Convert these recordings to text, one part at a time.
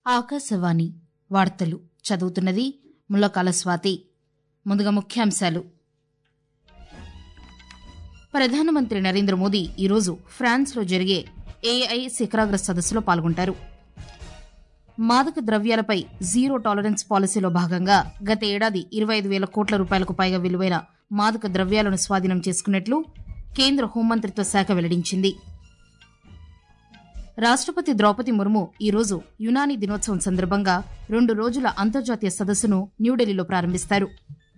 ఆకాశవాణి వార్తలు చదువుతున్నది ముల్లకాల స్వాతి ముందుగా ముఖ్యాంశాలు ప్రధానమంత్రి నరేంద్ర మోదీ ఈరోజు ఫ్రాన్స్లో జరిగే ఏఐ శిఖరాగ్ర సదస్సులో పాల్గొంటారు మాదక ద్రవ్యాలపై జీరో టాలరెన్స్ పాలసీలో భాగంగా గత ఏడాది ఇరవై ఐదు వేల కోట్ల రూపాయలకు పైగా విలువైన మాదక ద్రవ్యాలను స్వాధీనం చేసుకున్నట్లు కేంద్ర హోంమంత్రిత్వ శాఖ వెల్లడించింది రాష్ట్రపతి ద్రౌపది ముర్ము ఈరోజు యునానీ దినోత్సవం సందర్భంగా రెండు రోజుల అంతర్జాతీయ సదస్సును న్యూఢిల్లీలో ప్రారంభిస్తారు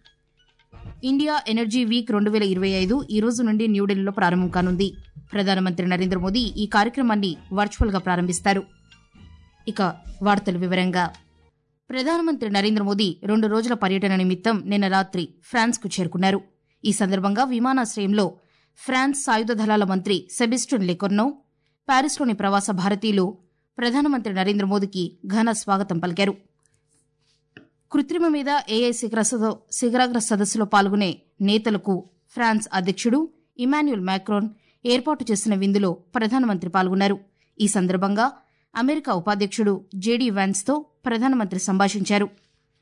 ఇండియా ఎనర్జీ వీక్ రెండు వేల ఇరవై ఐదు ఈ రోజు నుండి న్యూఢిల్లీలో ప్రారంభం కానుంది ప్రధానమంత్రి నరేంద్ర మోదీ ఈ కార్యక్రమాన్ని వర్చువల్గా ప్రారంభిస్తారు ఇక వార్తల వివరంగా ప్రధానమంత్రి నరేంద్ర మోదీ రెండు రోజుల పర్యటన నిమిత్తం నిన్న రాత్రి ఫ్రాన్స్కు చేరుకున్నారు ఈ సందర్భంగా విమానాశ్రయంలో ఫ్రాన్స్ సాయుధ దళాల మంత్రి సెబిస్టన్ లెకొర్నో ప్యారిస్లోని ప్రవాస భారతీయులు ప్రధానమంత్రి నరేంద్ర మోదీకి ఘన స్వాగతం పలికారు కృత్రిమ మీద ఏఐ శిఖర సద- శిఖరాగ్ర సదస్సులో పాల్గొనే నేతలకు ఫ్రాన్స్ అధ్యక్షుడు ఇమాన్యుల్ మ్యాక్రోన్ ఏర్పాటు చేసిన విందులో ప్రధానమంత్రి పాల్గొన్నారు ఈ సందర్భంగా అమెరికా ఉపాధ్యక్షుడు జేడీ వ్యాన్స్తో ప్రధానమంత్రి సంభాషించారు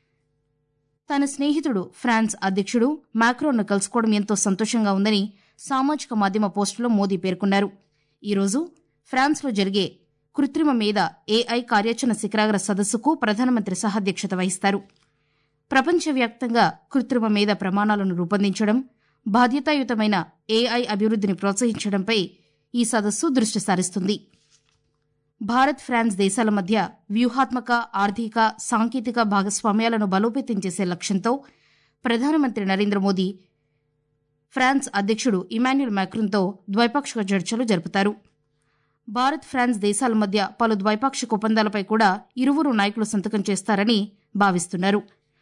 తన స్నేహితుడు ఫ్రాన్స్ అధ్యక్షుడు మాక్రోన్ను కలుసుకోవడం ఎంతో సంతోషంగా ఉందని సామాజిక మాధ్యమ పోస్టులో మోదీ పేర్కొన్నారు ఈరోజు ఫ్రాన్స్లో జరిగే కృత్రిమ మీద ఏఐ కార్యాచరణ శిఖరాగ్ర సదస్సుకు ప్రధానమంత్రి సహాధ్యక్షత వహిస్తారు ప్రపంచవ్యాప్తంగా కృత్రిమ మీద ప్రమాణాలను రూపొందించడం బాధ్యతాయుతమైన ఏఐ అభివృద్ధిని ప్రోత్సహించడంపై ఈ సదస్సు దృష్టి సారిస్తుంది భారత్ ఫ్రాన్స్ దేశాల మధ్య వ్యూహాత్మక ఆర్థిక సాంకేతిక భాగస్వామ్యాలను బలోపేతం చేసే లక్ష్యంతో ప్రధానమంత్రి నరేంద్ర మోదీ ఫ్రాన్స్ అధ్యక్షుడు ఇమాన్యుల్ మ్యాక్రన్తో ద్వైపాక్షిక చర్చలు జరుపుతారు భారత్ ఫ్రాన్స్ దేశాల మధ్య పలు ద్వైపాక్షిక ఒప్పందాలపై కూడా ఇరువురు నాయకులు సంతకం చేస్తారని భావిస్తున్నారు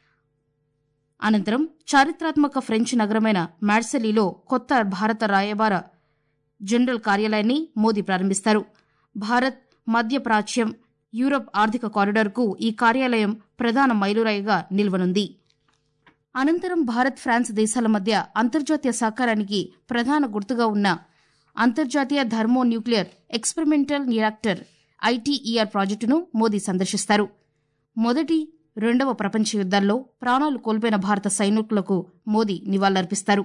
అనంతరం చారిత్రాత్మక ఫ్రెంచ్ నగరమైన మార్సెలీలో కొత్త భారత రాయబార జనరల్ కార్యాలయాన్ని మోదీ ప్రారంభిస్తారు భారత్ మధ్య ప్రాచ్యం యూరప్ ఆర్థిక కారిడార్కు ఈ కార్యాలయం ప్రధాన మైలురాయిగా నిల్వనుంది అనంతరం భారత్ ఫ్రాన్స్ దేశాల మధ్య అంతర్జాతీయ సహకారానికి ప్రధాన గుర్తుగా ఉన్న అంతర్జాతీయ thermo nuclear experimental reactor ITER ప్రాజెక్టును మోదీ సందర్శిస్తారు మొదటి రెండవ ప్రపంచ యుద్ధాల్లో ప్రాణాలు కోల్పోయిన భారత సైనికులకు మోదీ నివాళులర్పిస్తారు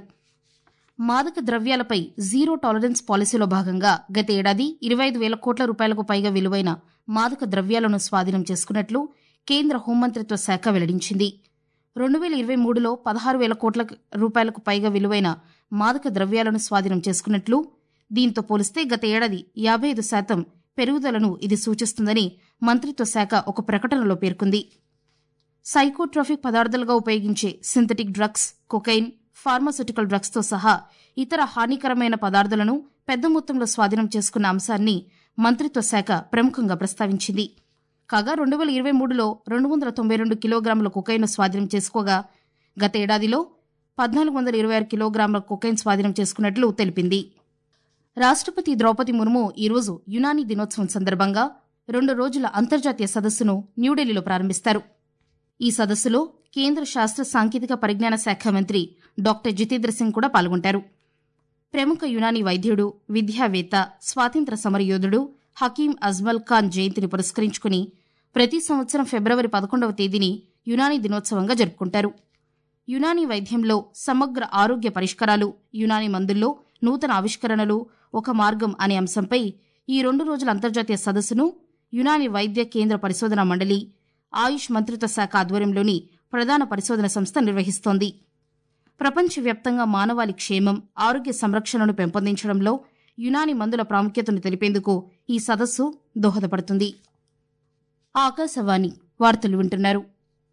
మాదక ద్రవ్యాలపై జీరో టాలరెన్స్ పాలసీలో భాగంగా గత ఏడాది ఇరవై ఐదు వేల కోట్ల రూపాయలకు పైగా విలువైన మాదక ద్రవ్యాలను స్వాధీనం చేసుకున్నట్లు కేంద్ర హోంమంత్రిత్వ శాఖ వెల్లడించింది రెండు వేల ఇరవై మూడులో పదహారు వేల కోట్ల రూపాయలకు పైగా విలువైన మాదక ద్రవ్యాలను స్వాధీనం చేసుకున్నట్లు దీంతో పోలిస్తే గత ఏడాది యాభై ఐదు శాతం పెరుగుదలను ఇది సూచిస్తుందని మంత్రిత్వ శాఖ ఒక ప్రకటనలో పేర్కొంది సైకోట్రోఫిక్ పదార్థాలుగా ఉపయోగించే సింథటిక్ డ్రగ్స్ కొకైన్ ఫార్మాస్యూటికల్ డ్రగ్స్తో సహా ఇతర హానికరమైన పదార్థాలను పెద్ద మొత్తంలో స్వాధీనం చేసుకున్న అంశాన్ని మంత్రిత్వ శాఖ ప్రముఖంగా ప్రస్తావించింది కాగా రెండు వేల ఇరవై మూడులో రెండు వందల తొంభై రెండు కిలోగ్రాముల కొకైన్ స్వాధీనం చేసుకోగా గత ఏడాదిలో పద్నాలుగు వందల ఇరవై ఆరు కిలోగ్రాముల కొకైన్ స్వాధీనం చేసుకున్నట్లు తెలిపింది రాష్ట్రపతి ద్రౌపది ముర్ము ఈరోజు యునానీ దినోత్సవం సందర్భంగా రెండు రోజుల అంతర్జాతీయ సదస్సును న్యూఢిల్లీలో ప్రారంభిస్తారు ఈ సదస్సులో కేంద్ర శాస్త్ర సాంకేతిక పరిజ్ఞాన శాఖ మంత్రి డాక్టర్ జితేంద్ర సింగ్ కూడా పాల్గొంటారు ప్రముఖ యునానీ వైద్యుడు విద్యావేత్త స్వాతంత్ర సమరయోధుడు హకీం అజ్మల్ ఖాన్ జయంతిని పురస్కరించుకుని ప్రతి సంవత్సరం ఫిబ్రవరి పదకొండవ తేదీని యునానీ దినోత్సవంగా జరుపుకుంటారు యునానీ వైద్యంలో సమగ్ర ఆరోగ్య పరిష్కారాలు యునానీ మందుల్లో నూతన ఆవిష్కరణలు ఒక మార్గం అనే అంశంపై ఈ రెండు రోజుల అంతర్జాతీయ సదస్సును యునానీ వైద్య కేంద్ర పరిశోధన మండలి ఆయుష్ మంత్రిత్వ శాఖ ఆధ్వర్యంలోని ప్రధాన పరిశోధన సంస్థ నిర్వహిస్తోంది ప్రపంచవ్యాప్తంగా మానవాళి క్షేమం ఆరోగ్య సంరక్షణను పెంపొందించడంలో యునాని మందుల ప్రాముఖ్యతను తెలిపేందుకు ఈ సదస్సు దోహదపడుతుంది ఆకాశవాణి వార్తలు వింటున్నారు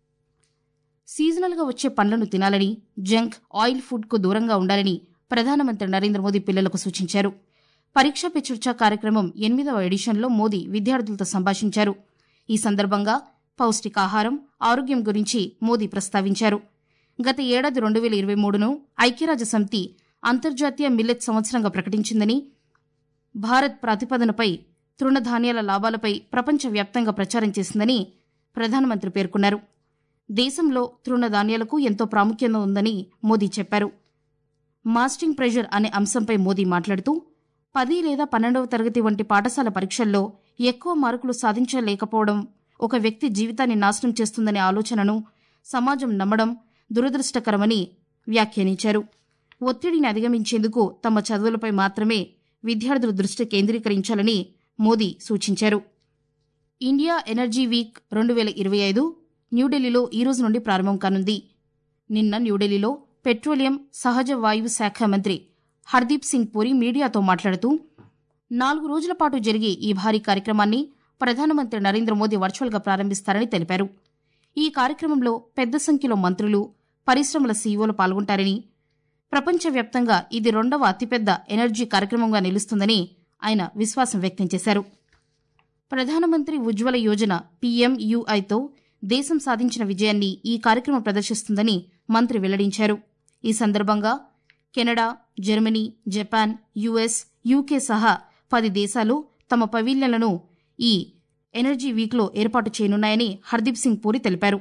సీజనల్గా వచ్చే పండ్లను తినాలని జంక్ ఆయిల్ ఫుడ్కు దూరంగా ఉండాలని ప్రధానమంత్రి నరేంద్ర మోదీ పిల్లలకు సూచించారు పరీక్షా పే చర్చ కార్యక్రమం ఎనిమిదవ ఎడిషన్లో మోదీ విద్యార్థులతో సంభాషించారు ఈ సందర్భంగా పౌష్టికాహారం ఆరోగ్యం గురించి మోదీ ప్రస్తావించారు గత ఏడాది రెండు వేల ఇరవై మూడును ఐక్యరాజ్య సమితి అంతర్జాతీయ మిల్లెట్ సంవత్సరంగా ప్రకటించిందని భారత్ ప్రతిపాదనపై తృణధాన్యాల లాభాలపై ప్రపంచవ్యాప్తంగా ప్రచారం చేసిందని ప్రధానమంత్రి పేర్కొన్నారు దేశంలో తృణధాన్యాలకు ఎంతో ప్రాముఖ్యత ఉందని మోదీ చెప్పారు మాస్టింగ్ ప్రెషర్ అనే అంశంపై మోదీ మాట్లాడుతూ పది లేదా పన్నెండవ తరగతి వంటి పాఠశాల పరీక్షల్లో ఎక్కువ మార్కులు సాధించలేకపోవడం ఒక వ్యక్తి జీవితాన్ని నాశనం చేస్తుందనే ఆలోచనను సమాజం నమ్మడం దురదృష్టకరమని వ్యాఖ్యానించారు ఒత్తిడిని అధిగమించేందుకు తమ చదువులపై మాత్రమే విద్యార్థులు దృష్టి కేంద్రీకరించాలని మోదీ సూచించారు ఇండియా ఎనర్జీ వీక్ రెండు వేల ఇరవై ఐదు న్యూఢిల్లీలో ఈ రోజు నుండి ప్రారంభం కానుంది నిన్న న్యూఢిల్లీలో పెట్రోలియం సహజ వాయువు శాఖ మంత్రి హర్దీప్ సింగ్ పూరి మీడియాతో మాట్లాడుతూ నాలుగు రోజుల పాటు జరిగే ఈ భారీ కార్యక్రమాన్ని ప్రధానమంత్రి నరేంద్ర మోదీ వర్చువల్గా ప్రారంభిస్తారని తెలిపారు ఈ కార్యక్రమంలో పెద్ద సంఖ్యలో మంత్రులు పరిశ్రమల సీఈఓలు పాల్గొంటారని ప్రపంచవ్యాప్తంగా ఇది రెండవ అతిపెద్ద ఎనర్జీ కార్యక్రమంగా నిలుస్తుందని ఆయన విశ్వాసం వ్యక్తం చేశారు ప్రధానమంత్రి ఉజ్వల యోజన పీఎంయుఐతో దేశం సాధించిన విజయాన్ని ఈ కార్యక్రమం ప్రదర్శిస్తుందని మంత్రి వెల్లడించారు ఈ సందర్భంగా Canada Germany Japan US UK సహా పది దేశాలు తమ పవిలియన్లను ఈ ఎనర్జీ వీక్లో ఏర్పాటు చేయనున్నాయని హర్దీప్ సింగ్ పూరి తెలిపారు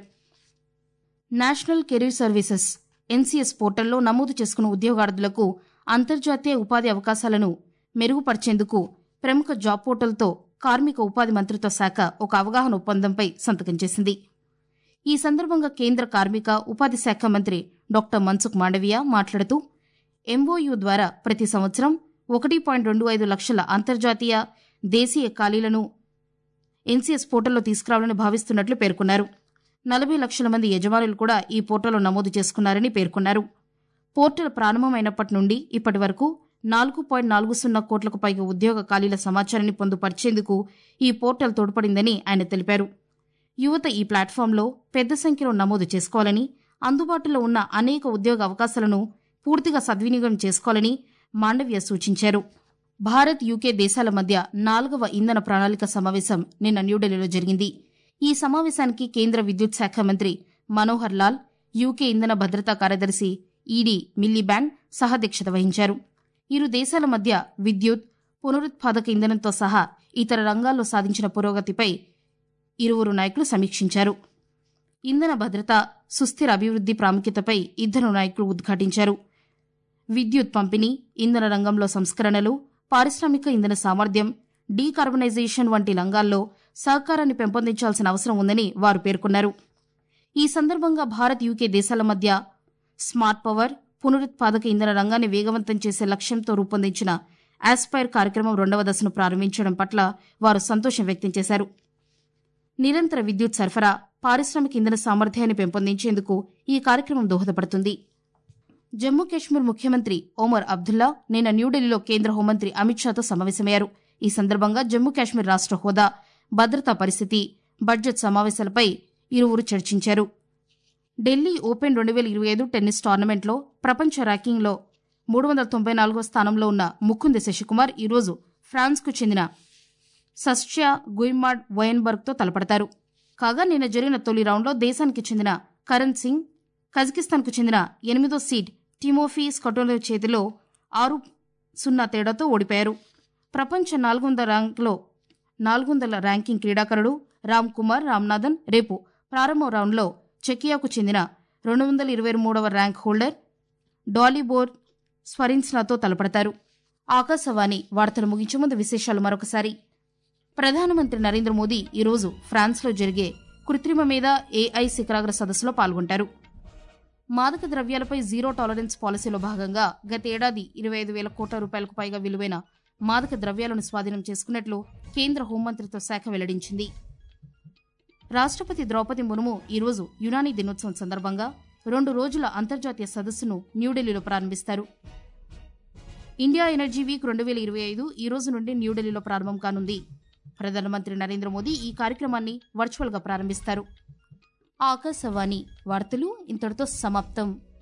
నేషనల్ కెరీర్ సర్వీసెస్ ఎన్సీఎస్ పోర్టల్లో నమోదు చేసుకున్న ఉద్యోగార్థులకు అంతర్జాతీయ ఉపాధి అవకాశాలను మెరుగుపరిచేందుకు ప్రముఖ జాబ్ పోర్టల్తో కార్మిక ఉపాధి మంత్రిత్వ శాఖ ఒక అవగాహన ఒప్పందంపై సంతకం చేసింది ఈ సందర్భంగా కేంద్ర కార్మిక ఉపాధి శాఖ మంత్రి డాక్టర్ మన్సుఖ్ మాండవియా మాట్లాడుతూ ఎంఓయూ ద్వారా ప్రతి సంవత్సరం ఒకటి పాయింట్ రెండు ఐదు లక్షల అంతర్జాతీయ దేశీయ ఖాళీలను ఎన్సీఎస్ పోర్టల్లో తీసుకురావాలని భావిస్తున్నట్లు పేర్కొన్నారు నలభై లక్షల మంది యజమానులు కూడా ఈ పోర్టల్లో నమోదు చేసుకున్నారని పేర్కొన్నారు పోర్టల్ ప్రారంభమైనప్పటి నుండి ఇప్పటి వరకు నాలుగు పాయింట్ నాలుగు సున్నా కోట్లకు పైగా ఉద్యోగ ఖాళీల సమాచారాన్ని పొందుపరిచేందుకు ఈ పోర్టల్ తోడ్పడిందని ఆయన తెలిపారు యువత ఈ ప్లాట్ఫామ్లో పెద్ద సంఖ్యలో నమోదు చేసుకోవాలని అందుబాటులో ఉన్న అనేక ఉద్యోగ అవకాశాలను పూర్తిగా సద్వినియోగం చేసుకోవాలని మాండవ్య సూచించారు భారత్ యూకే దేశాల మధ్య నాలుగవ ఇంధన ప్రణాళిక సమావేశం నిన్న న్యూఢిల్లీలో జరిగింది ఈ సమావేశానికి కేంద్ర విద్యుత్ శాఖ మంత్రి మనోహర్ లాల్ యూకే ఇంధన భద్రతా కార్యదర్శి ఈడీ మిల్లీబ్యాండ్ సహాధ్యక్షత వహించారు ఇరు దేశాల మధ్య విద్యుత్ పునరుత్పాదక ఇంధనంతో సహా ఇతర రంగాల్లో సాధించిన పురోగతిపై ఇరువురు నాయకులు సమీక్షించారు ఇంధన భద్రత సుస్థిర అభివృద్ధి ప్రాముఖ్యతపై ఇద్దరు నాయకులు ఉద్ఘాటించారు విద్యుత్ పంపిణీ ఇంధన రంగంలో సంస్కరణలు పారిశ్రామిక ఇంధన సామర్థ్యం డీకార్బనైజేషన్ వంటి రంగాల్లో సహకారాన్ని పెంపొందించాల్సిన అవసరం ఉందని వారు పేర్కొన్నారు ఈ సందర్భంగా భారత్ యూకే దేశాల మధ్య స్మార్ట్ పవర్ పునరుత్పాదక ఇంధన రంగాన్ని వేగవంతం చేసే లక్ష్యంతో రూపొందించిన ఆస్పైర్ కార్యక్రమం రెండవ దశను ప్రారంభించడం పట్ల వారు సంతోషం వ్యక్తం చేశారు నిరంతర విద్యుత్ సరఫరా పారిశ్రామిక ఇంధన సామర్థ్యాన్ని పెంపొందించేందుకు ఈ కార్యక్రమం దోహదపడుతుంది జమ్మూ కాశ్మీర్ ముఖ్యమంత్రి ఓమర్ అబ్దుల్లా నిన్న న్యూఢిల్లీలో కేంద్ర హోంమంత్రి అమిత్ షాతో సమావేశమయ్యారు ఈ సందర్భంగా జమ్మూ కాశ్మీర్ రాష్ట్ర హోదా భద్రతా పరిస్థితి బడ్జెట్ సమావేశాలపై ఇరువురు చర్చించారు ఢిల్లీ ఓపెన్ రెండు వేల ఇరవై ఐదు టెన్నిస్ టోర్నమెంట్లో ప్రపంచ ర్యాంకింగ్లో మూడు వందల తొంభై నాలుగో స్థానంలో ఉన్న ముకుంద్ శశికుమార్ ఈరోజు ఫ్రాన్స్కు చెందిన సస్ట్యా గుయిమాడ్ వయన్బర్గ్తో తలపడతారు కాగా నిన్న జరిగిన తొలి రౌండ్లో దేశానికి చెందిన కరణ్ సింగ్ కజకిస్తాన్కు చెందిన ఎనిమిదో సీడ్ టిమోఫీ స్కటోలో చేతిలో ఆరు సున్నా తేడాతో ఓడిపోయారు ప్రపంచ నాలుగు వందల ర్యాంక్లో నాలుగు వందల ర్యాంకింగ్ క్రీడాకారుడు రామ్ కుమార్ రామ్నాథన్ రేపు ప్రారంభ రౌండ్లో చెకియాకు చెందిన రెండు వందల ఇరవై మూడవ ర్యాంక్ హోల్డర్ డాలీబోర్ స్వరిన్స్నాతో తలపడతారు ఆకాశవాణి వార్తలు ముగించే ముందు విశేషాలు మరొకసారి ప్రధానమంత్రి నరేంద్ర మోదీ ఈరోజు ఫ్రాన్స్లో జరిగే కృత్రిమ మీద ఏఐ శిఖరాగ్ర సదస్సులో పాల్గొంటారు మాదక ద్రవ్యాలపై జీరో టాలరెన్స్ పాలసీలో భాగంగా గతేడాది ఇరవై ఐదు వేల కోట్ల రూపాయలకు పైగా విలువైన మాదక ద్రవ్యాలను స్వాధీనం చేసుకున్నట్లు కేంద్ర హోంమంత్రిత్వ శాఖ వెల్లడించింది రాష్ట్రపతి ద్రౌపది ముర్ము ఈరోజు యునానీ దినోత్సవం సందర్భంగా రెండు రోజుల అంతర్జాతీయ సదస్సును న్యూఢిల్లీలో ప్రారంభిస్తారు ఇండియా ఎనర్జీ వీక్ రెండు వేల ఇరవై ఐదు ఈ రోజు నుండి న్యూఢిల్లీలో ప్రారంభం కానుంది ప్రధానమంత్రి నరేంద్ర మోదీ ఈ కార్యక్రమాన్ని వర్చువల్గా ప్రారంభిస్తారు ఆకాశవాణి వార్తలు ఇంతటితో సమాప్తం